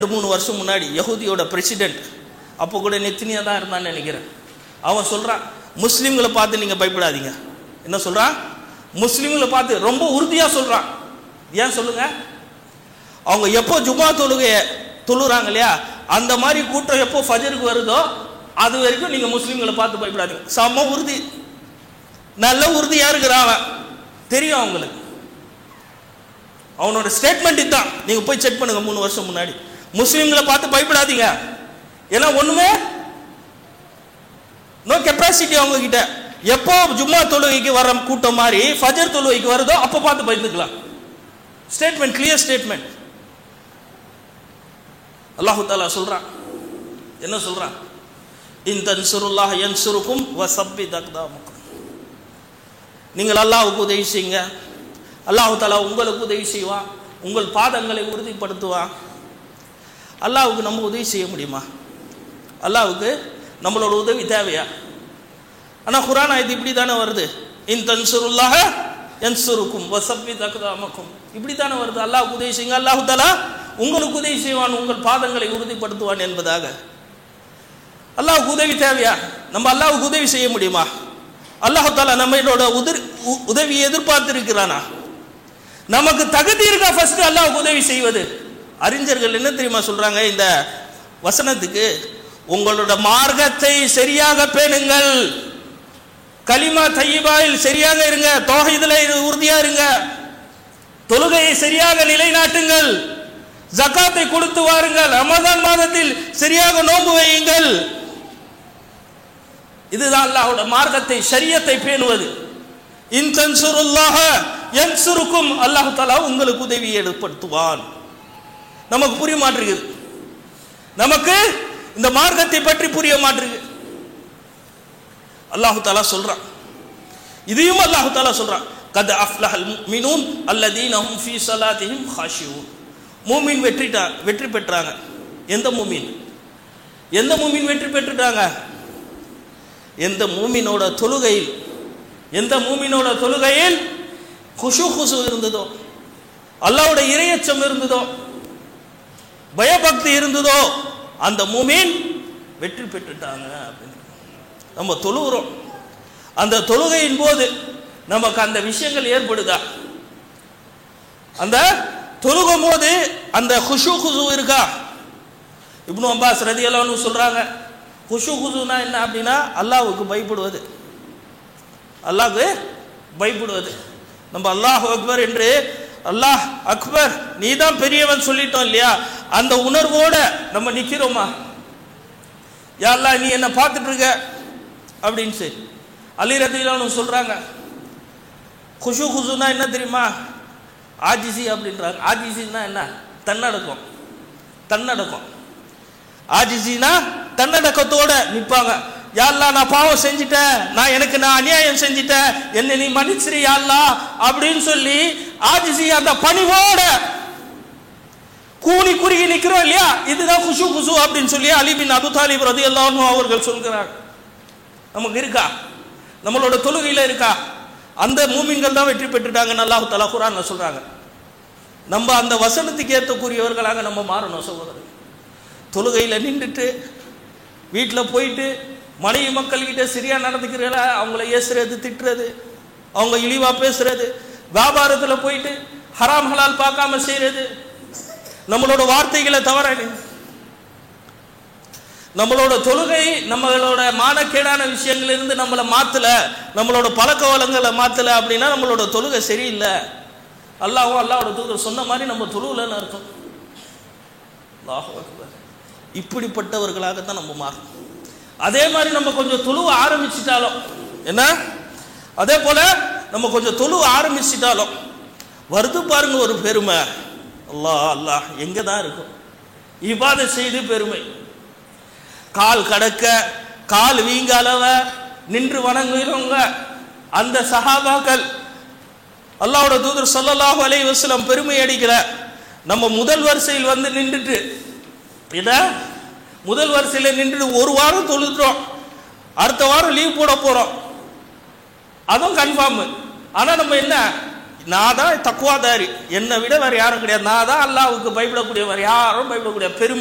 ரெண்டு மூணு வருஷம் முன்னாடி யஹூதியோட பிரசிடென்ட் அப்போ கூட நெத்தினியா தான் இருந்தான்னு நினைக்கிறேன் அவன் சொல்றான் முஸ்லீம்களை பார்த்து நீங்க பயப்படாதீங்க என்ன சொல்றான் முஸ்லீம்களை பார்த்து ரொம்ப உறுதியா சொல்றான் ஏன் சொல்லுங்க அவங்க எப்போ ஜுமா தொழுகைய தொழுறாங்க இல்லையா அந்த மாதிரி கூட்டம் எப்போ ஃபஜருக்கு வருதோ அது வரைக்கும் நீங்க முஸ்லீம்களை பார்த்து பயப்படாதீங்க செம்ம உறுதி நல்ல உறுதியா இருக்கிறான் அவன் தெரியும் அவங்களுக்கு அவனோட ஸ்டேட்மெண்ட் இதுதான் நீங்க போய் செக் பண்ணுங்க மூணு வருஷம் முன்னாடி முஸ்லீம்களை பார்த்து பயப்படாதீங்க ஏன்னா ஒண்ணுமே நோ கெப்பாசிட்டி அவங்க கிட்ட எப்போ ஜும்மா தொழுகைக்கு வர கூட்டம் மாதிரி ஃபஜர் தொழுகைக்கு வருதோ அப்போ பார்த்து பயந்துக்கலாம் ஸ்டேட்மெண்ட் கிளியர் ஸ்டேட்மெண்ட் அல்லாஹு தாலா சொல்றான் என்ன சொல்றான் இன் தன்சுருல்லாஹ் யன்சுருக்கும் வசப்பி தக்தாமுக்கும் நீங்கள் அல்லாஹ்வுக்கு உதவி செய்யுங்க அல்லாஹு தாலா உங்களுக்கு உதவி செய்வான் உங்கள் பாதங்களை உறுதிப்படுத்துவான் அல்லாஹ்வுக்கு நம்ம உதவி செய்ய முடியுமா அல்லாஹ்வுக்கு நம்மளோட உதவி தேவையா ஆனால் குரான் ஆயத்து இப்படி தானே வருது இன் தன்சுருல்லாஹ என்சுருக்கும் வசப்பி தக்தாமக்கும் இப்படி தானே வருது அல்லாஹ்வுக்கு உதவி செய்யுங்க அல்லாஹு தாலா உங்களுக்கு உதவி செய்வான் உங்கள் பாதங்களை உறுதிப்படுத்துவான் என்பதாக அல்லாஹ்வுக்கு உதவி தேவையா நம்ம அல்லாஹ்வுக்கு உதவி செய்ய முடியுமா அல்லாஹ் தாலா நம்மளோட உதிர் உ- உதவியை எதிர்பார்த்திருக்கிறானா நமக்கு தகுதி இருக்கா ஃபர்ஸ்ட் அல்லாஹ்வுக்கு உதவி செய்வது அறிஞர்கள் என்ன தெரியுமா சொல்றாங்க இந்த வசனத்துக்கு உங்களோட மார்க்கத்தை சரியாக பேணுங்கள் கலிமா தையிபாயில் சரியாக இருங்க தோகைதுல உறுதியா இருங்க தொழுகையை சரியாக நிலைநாட்டுங்கள் ஜகாத்தை கொடுத்து வாருங்கள் ரமதான் மாதத்தில் சரியாக நோன்பு வையுங்கள் இதுதான் அல்லாஹ்வோட மார்க்கத்தை ஷரியத்தை பேணுவது இன் தன்சுருல்லாஹ யன்சுருக்கும் அல்லாஹ் தஆலா உங்களுக்கு உதவி ஏற்படுத்துவான் நமக்கு புரிய மாட்டேங்குது நமக்கு இந்த மார்க்கத்தை பற்றி புரிய மாட்டேங்குது அல்லாஹ் தஆலா சொல்றான் இதையும் அல்லாஹ் தஆலா சொல்றான் கத் அஃப்லஹல் முஃமினூன் அல்லதீன ஹும் ஃபீ ஸலாத்திஹிம் காஷியூன் மூமின் வெற்றிட்டா வெற்றி பெற்றாங்க எந்த மூமின் எந்த மூமின் வெற்றி பெற்றுட்டாங்க எந்த மூமினோட தொழுகையில் எந்த மூமினோட தொழுகையில் குஷு குசு இருந்ததோ அல்லாஹ்வுடைய இரையச்சம் இருந்ததோ பயபக்தி இருந்ததோ அந்த மூமின் வெற்றி பெற்றுட்டாங்க அப்படின்னு நம்ம தொழுகிறோம் அந்த தொழுகையின் போது நமக்கு அந்த விஷயங்கள் ஏற்படுதா அந்த தொழுகும் போது அந்த குஷு குசு இருக்கா இப்னு அப்பாஸ் ரதியல்லான்னு சொல்றாங்க குஷு குசுனா என்ன அப்படின்னா அல்லாஹ்வுக்கு பயப்படுவது அல்லாஹ்வுக்கு பயப்படுவது நம்ம அல்லாஹ் அக்பர் என்று அல்லாஹ் அக்பர் நீ தான் பெரியவன் சொல்லிட்டோம் இல்லையா அந்த உணர்வோட நம்ம நிக்கிறோமா யா அல்லாஹ் நீ என்ன பார்த்துட்டு இருக்க அப்படின்னு சரி அலி ரதிலான்னு சொல்றாங்க குஷு குசுனா என்ன தெரியுமா ஆஜிசி அப்படின்றாங்க ஆஜிசின்னா என்ன தன்னடக்கம் தன்னடக்கம் ஆஜிசினா தன்னடக்கத்தோட நிப்பாங்க யாழ்லா நான் பாவம் செஞ்சிட்டேன் நான் எனக்கு நான் அநியாயம் செஞ்சிட்டேன் என்னை நீ மன்னிச்சிரு யாழ்லா அப்படின்னு சொல்லி ஆஜிசி அந்த பணிவோட கூனி குறுகி நிக்கிறோம் இல்லையா இதுதான் குஷு குசு அப்படின்னு சொல்லி அலி பின் அபு தாலிப் ரதி அவர்கள் சொல்கிறார் நமக்கு இருக்கா நம்மளோட தொழுகையில இருக்கா அந்த மூமின்கள் தான் வெற்றி பெற்றுட்டாங்கன்னு அல்லாஹ் தலா குரான் சொல்றாங்க நம்ம அந்த வசனத்துக்கு ஏற்றக்கூடியவர்களாக நம்ம மாறணும் சகோதரர் தொழுகையில் நின்றுட்டு வீட்டில் போயிட்டு மனைவி மக்கள்கிட்ட சரியா நடந்துக்கிறல அவங்கள ஏசுறது திட்டுறது அவங்க இழிவா பேசுறது வியாபாரத்தில் போயிட்டு ஹராம் ஹலால் பார்க்காம செய்யறது நம்மளோட வார்த்தைகளை தவற நம்மளோட தொழுகை நம்மளோட மானக்கேடான விஷயங்களிலிருந்து நம்மளை மாத்தல நம்மளோட பழக்க வளங்களை மாத்தல அப்படின்னா நம்மளோட தொழுகை சரியில்லை அல்லாஹ்வும் அல்லாஹ்வோட தூதர் சொன்ன மாதிரி நம்ம தொழுவலன்னு அர்த்தம் அல்லாஹ் அக்பர் இப்படிப்பட்டவர்களாக தான் நம்ம மாறணும் அதே மாதிரி நம்ம கொஞ்சம் தொழுவ ஆரம்பிச்சிட்டாலும் என்ன அதே போல நம்ம கொஞ்சம் தொழுவ ஆரம்பிச்சிட்டாலும் வருது பாருங்க ஒரு பெருமை அல்லாஹ் அல்லாஹ் எங்க தான் இருக்கும் இபாதை செய்து பெருமை கால் கடக்க கால் வீங்க அளவ நின்று வணங்குகிறவங்க அந்த சஹாபாக்கள் அல்லாஹ்வோட தூதர் ஸல்லல்லாஹு அலைஹி வஸல்லம் பெருமை அடிக்கிற நம்ம முதல் வரிசையில் வந்து நின்றுட்டு இத முதல் வரிசையில் நின்றுட்டு ஒரு வாரம் தொழுதுறோம் அடுத்த வாரம் லீவ் போட போறோம் அதுவும் கன்ஃபார்ம் ஆனா நம்ம என்ன நான் தான் தக்குவாதாரி என்னை விட வேற யாரும் கிடையாது நான் தான் அல்லாவுக்கு பயப்படக்கூடிய வேற யாரும் பயப்படக்கூடிய பெருமை